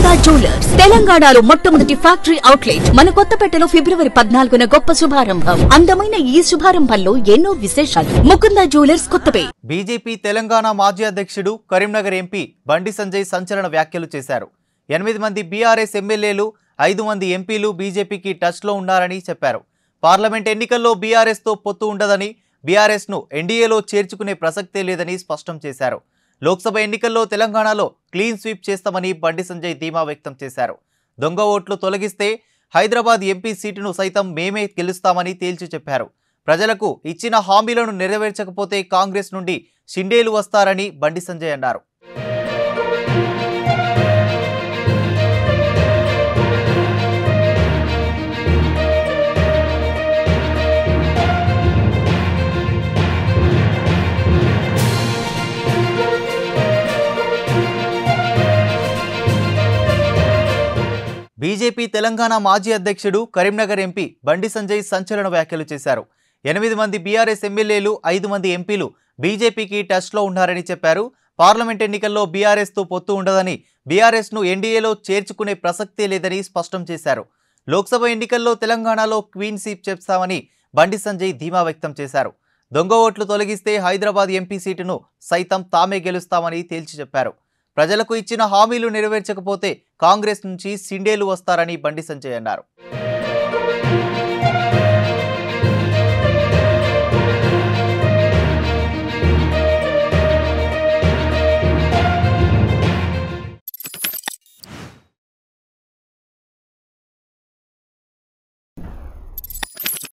Mukunda jewellers తెలంగాణలో మొట్టమొదటి factory outlet మన కొత్తపేటలో ఫిబ్రవరి పద్నాలుగున గొప్ప శుభారంభం అందమైన ఈ శుభారంభంలో ఎన్నో విశేషాలు ముకుంద జ్యువెలర్స్ కొత్తపేట బీజేపీ తెలంగాణ మాజీ అధ్యక్షుడు కరీంనగర్ ఎంపీ బండి సంజయ్ సంచలన వ్యాఖ్యలు చేశారు ఎనిమిది మంది బీఆర్ఎస్ ఎమ్మెల్యేలు ఐదు మంది ఎంపీలు బీజేపీకి టచ్లో ఉన్నారని చెప్పారు పార్లమెంట్ ఎన్నికల్లో బీఆర్ఎస్తో పొత్తు ఉండదని బీఆర్ఎస్ను ఎన్డీఏలో చేర్చుకునే ప్రసక్తే లేదని స్పష్టం చేశారు లోక్సభ ఎన్నికల్లో తెలంగాణలో క్లీన్ స్వీప్ చేస్తామని బండి సంజయ్ ధీమా వ్యక్తం చేశారు దొంగ ఓట్లు తొలగిస్తే హైదరాబాద్ ఎంపీ సీటును సైతం మేమే గెలుస్తామని తేల్చి చెప్పారు ప్రజలకు ఇచ్చిన హామీలను నెరవేర్చకపోతే కాంగ్రెస్ నుండి షిండేలు వస్తారని బండి సంజయ్ అన్నారు బీజేపీ తెలంగాణ మాజీ అధ్యక్షుడు కరీంనగర్ ఎంపీ బండి సంజయ్ సంచలన వ్యాఖ్యలు చేశారు ఎనిమిది మంది బీఆర్ఎస్ ఎమ్మెల్యేలు ఐదు మంది ఎంపీలు బీజేపీకి టచ్లో ఉన్నారని చెప్పారు పార్లమెంట్ ఎన్నికల్లో బీఆర్ఎస్తో పొత్తు ఉండదని బీఆర్ఎస్ను ఎన్డీఏలో చేర్చుకునే ప్రసక్తే లేదని స్పష్టం చేశారు లోక్సభ ఎన్నికల్లో తెలంగాణలో క్వీన్ సీప్ చేస్తామని బండి సంజయ్ ధీమా వ్యక్తం చేశారు దొంగ ఓట్లు తొలగిస్తే హైదరాబాద్ ఎంపీ సీటును సైతం తామే గెలుస్తామని తేల్చి చెప్పారు ప్రజలకు ఇచ్చిన హామీలు నెరవేర్చకపోతే కాంగ్రెస్ నుంచి సిండేలు వస్తారని బండి సంజయ్ అన్నారు